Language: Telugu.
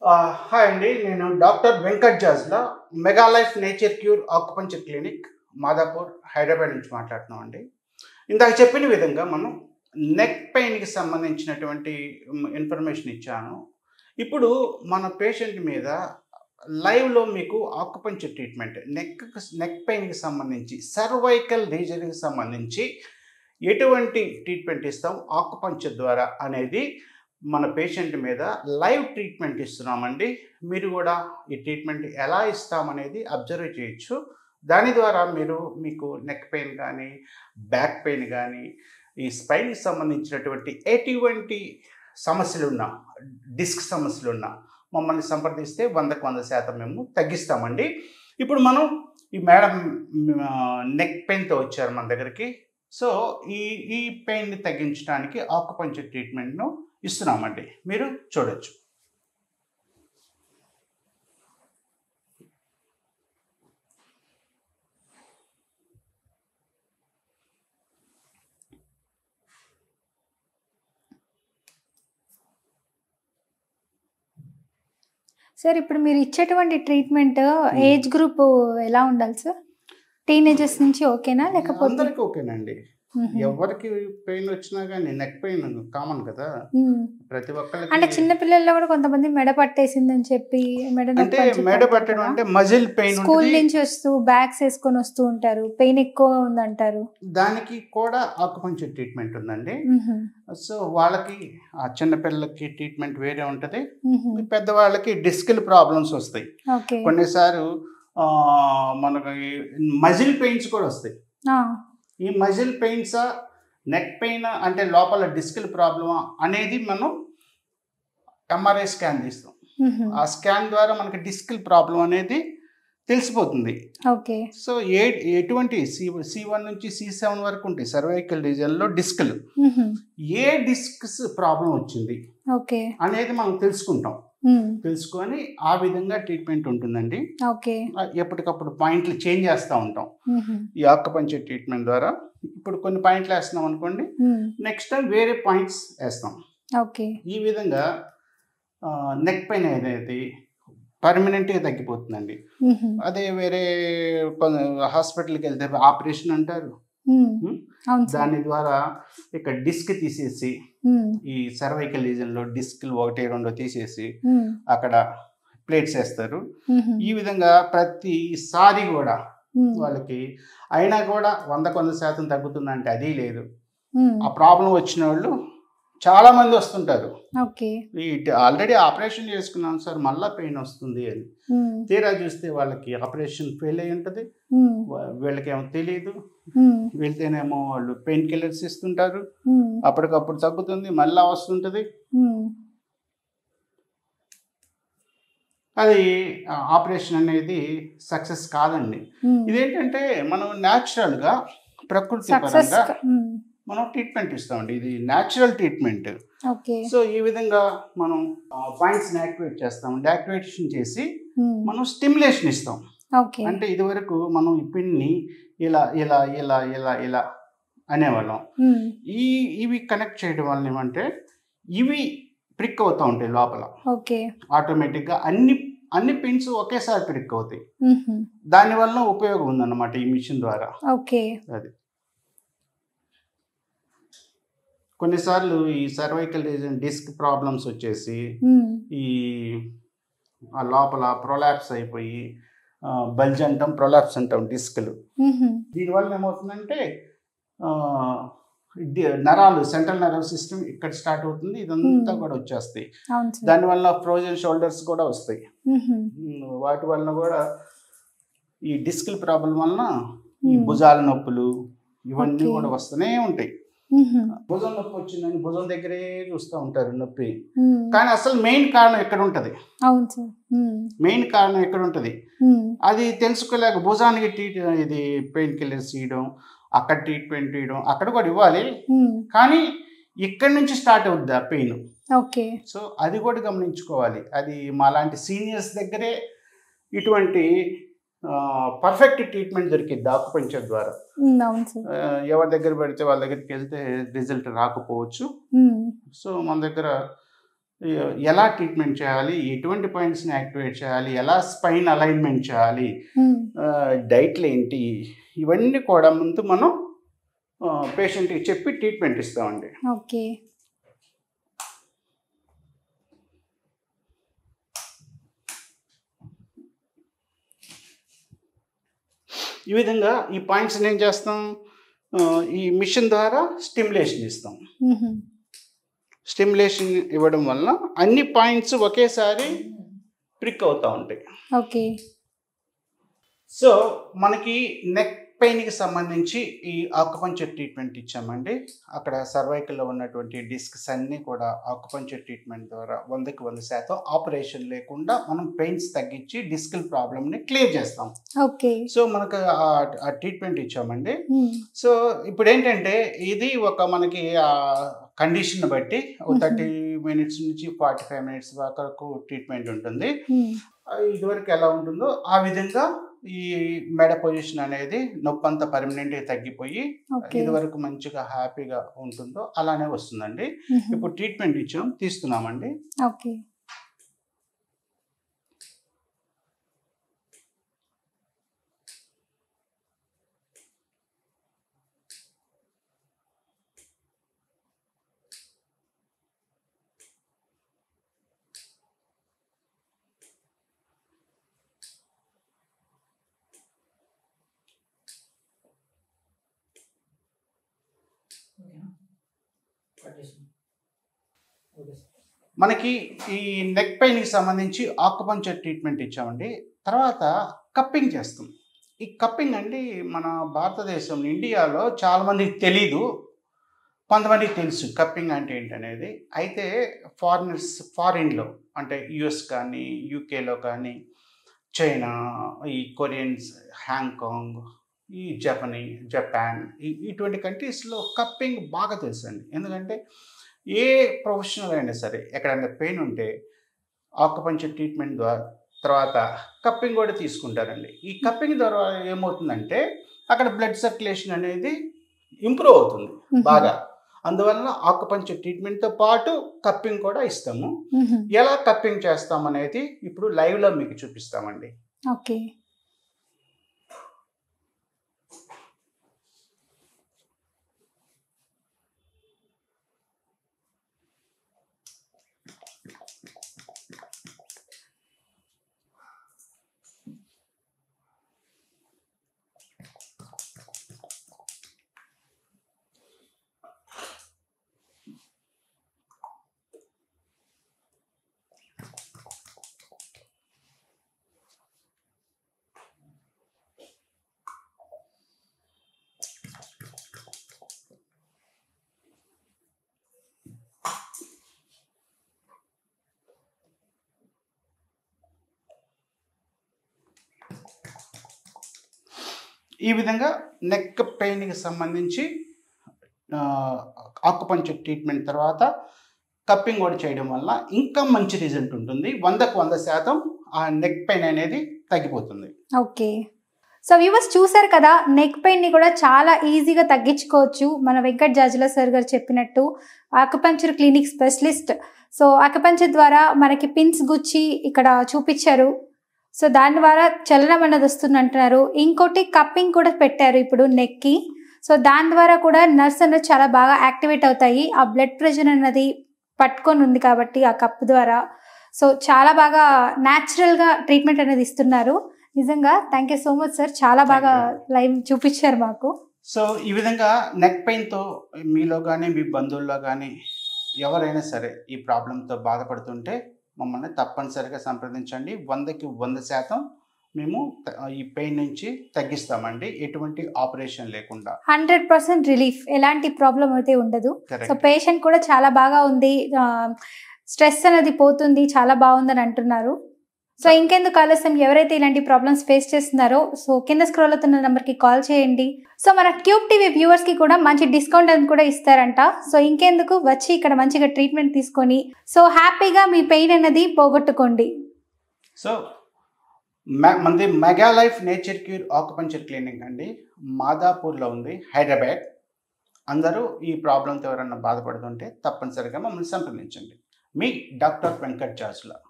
ఆ, హాయ్ అండి నేను doctor Venkat Jajula mega life nature cure acupuncture clinic Madhapur Hyderabad నుంచి మాట్లాడుతున్నాం అండి ఇందాక చెప్పిన విధంగా మనం నెక్ పెయిన్కి సంబంధించినటువంటి ఇన్ఫర్మేషన్ ఇచ్చాను ఇప్పుడు మన పేషెంట్ మీద లైవ్లో మీకు ఆకుపంచర్ ట్రీట్మెంట్ నెక్ నెక్ పెయిన్కి సంబంధించి సర్వైకల్ రీజన్కి సంబంధించి ఎటువంటి ట్రీట్మెంట్ ఇస్తాం ఆకుపంచర్ ద్వారా అనేది మన పేషెంట్ మీద లైవ్ ట్రీట్మెంట్ ఇస్తున్నామండి మీరు కూడా ఈ ట్రీట్మెంట్ ఎలా ఇస్తామనేది అబ్జర్వ్ చేయొచ్చు దాని ద్వారా మీరు మీకు నెక్ పెయిన్ కానీ బ్యాక్ పెయిన్ కానీ ఈ స్పైన్కి సంబంధించినటువంటి ఎటువంటి సమస్యలు ఉన్నా డిస్క్ సమస్యలు ఉన్నా మమ్మల్ని సంప్రదిస్తే వందకు వంద శాతం మేము తగ్గిస్తామండి ఇప్పుడు మనం ఈ మేడం నెక్ పెయిన్తో వచ్చారు మన దగ్గరికి సో ఈ ఈ పెయిన్ని తగ్గించడానికి ఆకుపంచర్ ట్రీట్మెంట్ను ఇస్తున్నామండి మీరు చూడొచ్చు సార్ ఇప్పుడు మీరు ఇచ్చేటువంటి ట్రీట్మెంట్ ఏజ్ గ్రూప్ ఎలా ఉండాలి సార్ టీనేజర్స్ నుంచి ఓకేనా లేకపోతే అందరికీ ఓకేనండి మ్మ్. ఎవరికి పెయిన్ వచ్చినా కానీ నెక్ పెయిన్ కామన్ కదా మ్మ్. ప్రతి అంటే ఒక్కరికి చిన్న పిల్లల్లో కూడా కొంతమంది మెడ పట్టేసిందని చెప్పి మెడ నొప్పి అంటే అని చెప్పి మెడ అంటారు పట్టడం కదా. అంటే మజిల్ పెయిన్ స్కూల్ ఉంటుంది నుంచి వస్తూ బ్యాగ్స్ వేసుకొని వస్తూ ఉంటారు పెయిన్ ఎక్కువ ఉందంటారు దానికి కూడా ఆకుపంచర్ ట్రీట్మెంట్ ఉందండి మ్మ్. సో వాళ్ళకి ఆ చిన్న పిల్లలకి ట్రీట్మెంట్ వేరే ఉంటుంది మ్మ్. పెద్దవాళ్ళకి డిస్కిల్ ప్రాబ్లమ్స్ వస్తాయి ఓకే కొన్నిసార్లు ఆ, మనకి మజిల్ పెయిన్స్ కూడా వస్తాయి ఆ. ఈ మజిల్ పెయిన్స్ నెక్ పెయిన్ అంటే లోపల డిస్కిల్ ప్రాబ్లమా అనేది మనం ఎంఆర్ఐ స్కాన్ తీస్తాం మ్మ్. ఆ స్కాన్ ద్వారా మనకి డిస్కిల్ ప్రాబ్లం అనేది తెలిసిపోతుంది ఓకే సో ఏ ఎటువంటి సి సి వన్ నుంచి సి సెవెన్ వరకు ఉంటాయి సర్వైకల్ రీజన్లో డిస్క్లు మ్మ్. ఏ డిస్క్స్ ప్రాబ్లం వచ్చింది ఓకే అనేది మనం తెలుసుకుంటాం మ్మ్. తెలుసుకొని ఆ విధంగా ట్రీట్మెంట్ ఉంటుందండి ఓకే ఆ, ఎప్పటికప్పుడు పాయింట్లు చేంజ్ చేస్తూ ఉంటాం మ్మ్. ఈ ఆకుపంచర్ ట్రీట్మెంట్ ద్వారా ఇప్పుడు కొన్ని పాయింట్లు వేస్తున్నాం అనుకోండి మ్మ్. నెక్స్ట్ టైం వేరే పాయింట్స్ వేస్తాం ఓకే ఈ విధంగా నెక్ పెయిన్ అనేది పర్మనెంట్గా తగ్గిపోతుందండి మ్మ్. అదే వేరే హాస్పిటల్కి వెళ్తే ఆపరేషన్ అంటారు మ్మ్. మ్మ్. అవును సార్ దాని ద్వారా ఇక్కడ డిస్క్ తీసేసి మ్మ్. ఈ సర్వైకల్ రీజన్లో డిస్క్లు ఒకటి రెండో తీసేసి మ్మ్. అక్కడ ప్లేట్స్ వేస్తారు మ్మ్. ఈ విధంగా ప్రతిసారి కూడా మ్మ్. వాళ్ళకి అయినా కూడా వంద కొంత శాతం తగ్గుతుందంటే అది లేదు మ్మ్. ఆ ప్రాబ్లం వచ్చిన వాళ్ళు చాలా మంది వస్తుంటారు ఓకే ఈ ఆల్రెడీ ఆపరేషన్ చేసుకున్నాం సార్ మళ్ళీ పెయిన్ వస్తుంది అని మ్మ్. తీరా చూస్తే వాళ్ళకి ఆపరేషన్ ఫెయిల్ అయి ఉంటుంది మ్మ్. వా- వీళ్ళకేమో తెలియదు మ్మ్. వెళ్తేనేమో వాళ్ళు పెయిన్ కిల్లర్స్ ఇస్తుంటారు మ్మ్. అప్పటికప్పుడు తగ్గుతుంది మళ్ళీ వస్తుంటుంది మ్మ్. అది ఆపరేషన్ అనేది సక్సెస్ కాదండి మ్మ్. ఇదేంటంటే మనం న్యాచురల్గా ప్రకృతి సక్సెస్ పరంగా క- మ్మ్. మనం ట్రీట్మెంట్ ఇస్తామండి ఇది న్యాచురల్ ట్రీట్మెంట్ ఓకే సో ఈ విధంగా మనం పాయింట్స్ని యాక్టివేట్ చేస్తాం యాక్టివేషన్ చేసి మ్మ్. మనం స్టిమ్యులేషన్ ఇస్తాం ఓకే అంటే ఇదివరకు మనం ఈ పిన్ని ఇలా ఇలా ఇలా ఇలా ఇలా అనేవాళ్ళం మ్మ్. ఈ ఇవి కనెక్ట్ చేయడం వల్ల ఏమంటే ఇవి ప్రిక్ అవుతూ ఉంటాయి లోపల ఓకే ఆటోమేటిక్గా అన్ని అన్ని పిన్స్ ఒకేసారి ప్రిక్ అవుతాయి మ్మ్. దానివల్ల ఉపయోగం ఉందన్నమాట ఈ మిషన్ ద్వారా ఓకే అది కొన్నిసార్లు ఈ సర్వైకల్ రీజన్ డిస్క్ ప్రాబ్లమ్స్ వచ్చేసి మ్మ్. ఈ ఆ లోపల ప్రొలాప్స్ అయిపోయి బల్జ్ అంటాం ప్రొలాప్స్ అంటాం డిస్క్లు మ్మ్. దీనివల్ల ఏమవుతుందంటే ఆ, డి- నరాలు సెంట్రల్ నర్వ్ సిస్టమ్ ఇక్కడ స్టార్ట్ అవుతుంది ఇదంతా Hmm. కూడా వచ్చేస్తాయి అవును సార్ దానివల్ల ఫ్రోజన్ షోల్డర్స్ కూడా వస్తాయి మ్మ్. ఉమ్, వాటి వలన కూడా ఈ డిస్క్ల ప్రాబ్లం వలన ఈ Hmm. భుజాల నొప్పులు ఇవన్నీ Okay. కూడా వస్తూనే ఉంటాయి మ్మ్. భుజం నొప్పి వచ్చిందని భుజం దగ్గరే చూస్తూ ఉంటారు నొప్పి మ్మ్. కానీ అసలు మెయిన్ కారణం ఎక్కడ ఉంటుంది అవును సార్ మ్మ్. మెయిన్ కారణం ఎక్కడ ఉంటుంది మ్మ్. అది తెలుసుకోలేక భుజానికి ట్రీట్ ఇది పెయిన్ కిల్లర్స్ ఇవ్వడం అక్కడ ట్రీట్మెంట్ ఇవ్వడం అక్కడ కూడా ఇవ్వాలి మ్మ్. కానీ ఇక్కడి నుంచి స్టార్ట్ అవుద్ది ఆ పెయిన్ ఓకే సో అది కూడా గమనించుకోవాలి అది మాలాంటి సీనియర్స్ దగ్గరే ఇటువంటి పర్ఫెక్ట్ ట్రీట్మెంట్ దొరికింది ఆకుపంచర్ ద్వారా మ్మ్. అవును సార్ ఆ, ఎవరి దగ్గర పెడితే వాళ్ళ దగ్గరికి వెళ్తే రిజల్ట్ రాకపోవచ్చు మ్మ్. సో మన దగ్గర ఎ- ఎలా ట్రీట్మెంట్ చేయాలి ఎటువంటి పాయింట్స్ని యాక్టివేట్ చేయాలి ఎలా స్పైన్ అలైన్మెంట్ చేయాలి ఉమ్, ఆ, డైట్లు ఏంటి ఇవన్నీ కూడా ముందు మనం పేషెంట్కి చెప్పి ట్రీట్మెంట్ ఇస్తామండి ఓకే ఈ విధంగా ఈ పాయింట్స్ని ఏం చేస్తాం ఆ, ఈ మిషన్ ద్వారా స్టిమ్యులేషన్ ఇస్తాం ఉహు, స్టిమ్యులేషన్ ఇవ్వడం వల్ల అన్ని పాయింట్స్ ఒకేసారి ప్రిక్ అవుతూ ఉంటాయి ఓకే సో మనకి నెక్ పెయిన్కి సంబంధించి ఈ ఆకుపంచర్ ట్రీట్మెంట్ ఇచ్చామండి అక్కడ సర్వైకల్లో ఉన్నటువంటి డిస్క్స్ అన్నీ కూడా ఆకుపంచర్ ట్రీట్మెంట్ ద్వారా వందకి వంద శాతం ఆపరేషన్ లేకుండా మనం పెయిన్స్ తగ్గించి డిస్కల్ ప్రాబ్లమ్ని క్లియర్ చేస్తాం ఓకే సో మనకు ఆ- ఆ ట్రీట్మెంట్ ఇచ్చామండి ఉమ్, సో ఇప్పుడు ఏంటంటే ఇది ఒక మనకి కండిషన్ బట్టి Mhm. థర్టీ మినిట్స్ నుంచి ఫార్టీ ఫైవ్ మినిట్స్ వరకు ట్రీట్మెంట్ ఉంటుంది ఉమ్, ఆ, ఇదివరకు ఎలా ఉంటుందో ఆ విధంగా ఈ మెడ పొజిషన్ అనేది నొప్పి అంతా పర్మనెంట్గా తగ్గిపోయి ఓకే ఇదివరకు మంచిగా హ్యాపీగా ఉంటుందో అలానే వస్తుందండి ఉహు, ఇప్పుడు ట్రీట్మెంట్ ఇచ్చాం తీస్తున్నామండి ఓకే మనకి ఈ నెక్ పెయిన్కి సంబంధించి ఆకుపంచర్ ట్రీట్మెంట్ ఇచ్చామండి తర్వాత కప్పింగ్ చేస్తాం ఈ కప్పింగ్ అండి మన భారతదేశం ఇండియాలో చాలామందికి తెలీదు కొంతమందికి తెలుసు కప్పింగ్ అంటే ఏంటనేది అయితే ఫారినర్స్ ఫారిన్లో అంటే యుఎస్ కానీ యూకేలో కానీ చైనా ఈ కొరియన్స్ హాంకాంగ్ ఈ జపనీ జపాన్ ఈ- ఇటువంటి కంట్రీస్లో కప్పింగ్ బాగా తెలుసండి ఎందుకంటే ఏ ప్రొఫెషనల్ అయినా సరే ఎక్కడైనా పెయిన్ ఉంటే ఆకుపంచర్ ట్రీట్మెంట్ ద్వారా తర్వాత కప్పింగ్ కూడా తీసుకుంటారండి ఈ కప్పింగ్ ద్వారా ఏమవుతుందంటే అక్కడ బ్లడ్ సర్క్యులేషన్ అనేది ఇంప్రూవ్ అవుతుంది ఉహు, బాగా అందువలన ఆకుపంచర్ ట్రీట్మెంట్తో పాటు కప్పింగ్ కూడా ఇస్తాము ఉహు, ఎలా కప్పింగ్ చేస్తాం అనేది ఇప్పుడు లైవ్లో మీకు చూపిస్తామండి ఓకే ఈ విధంగా నెక్ పెయిన్కి సంబంధించి ఆకుపంచర్ ట్రీట్మెంట్ తర్వాత కప్పింగ్ కూడా చేయడం వల్ల ఇంకా మంచి రిజల్ట్ ఉంటుంది వందకు వంద శాతం ఆ నెక్ పెయిన్ అనేది తగ్గిపోతుంది ఓకే సో వ్యూవర్స్ చూసారు కదా నెక్ పెయిన్ ని కూడా చాలా ఈజీగా తగ్గించుకోవచ్చు మన వెంకట్ జాజుల సార్ గారు చెప్పినట్టు acupuncture clinic specialist so acupuncture ద్వారా మనకి పిన్స్ గుచ్చి ఇక్కడ చూపించారు సో దాని ద్వారా చలనం అన్నది వస్తుంది అంటున్నారు ఇంకోటి కప్పింగ్ కూడా పెట్టారు ఇప్పుడు నెక్కి సో దాని ద్వారా కూడా నర్స్ అనేది చాలా బాగా యాక్టివేట్ అవుతాయి ఆ బ్లడ్ ప్రెషర్ అన్నది పట్టుకొని ఉంది కాబట్టి ఆ కప్ ద్వారా సో చాలా బాగా న్యాచురల్గా ట్రీట్మెంట్ అనేది ఇస్తున్నారు నిజంగా thank you so much sir చాలా బాగా లైవ్ చూపించారు మాకు సో ఈ విధంగా నెక్ పెయిన్తో మీలో కానీ మీ బంధువుల్లో కానీ ఎవరైనా సరే ఈ ప్రాబ్లంతో బాధపడుతుంటే మమ్మల్ని తప్పనిసరిగా సంప్రదించండి వందకి వంద శాతం మేము త- ఈ పెయిన్ నుంచి తగ్గిస్తామండి ఎటువంటి ఆపరేషన్ లేకుండా హండ్రెడ్ పర్సెంట్ రిలీఫ్ ఎలాంటి ప్రాబ్లం అయితే ఉండదు సో కరెక్ట్ పేషెంట్ కూడా చాలా బాగా ఉంది స్ట్రెస్ అనేది పోతుంది చాలా బాగుందని అంటున్నారు సో ఇంకెందుకు ఆలస్యం ఎవరైతే ఇలాంటి ప్రాబ్లమ్స్ ఫేస్ చేస్తున్నారో సో కింద స్క్రోల్ అవుతున్న నెంబర్కి కాల్ చేయండి సో మన ట్యూబ్ టీవీ వ్యూవర్స్కి కూడా మంచి డిస్కౌంట్ అని కూడా ఇస్తారంట సో ఇంకెందుకు వచ్చి ఇక్కడ మంచిగా ట్రీట్మెంట్ తీసుకొని సో హ్యాపీగా మీ పెయిన్ అనేది పోగొట్టుకోండి సో మ- మనది mega life nature cure acupuncture clinic అండి మాదాపూర్లో ఉంది హైదరాబాద్ అందరూ ఈ ప్రాబ్లంతో ఎవరన్నా బాధపడుతుంటే తప్పనిసరిగా మమ్మల్ని సంప్రదించండి మీ డాక్టర్ వెంకట్ జాజ్లా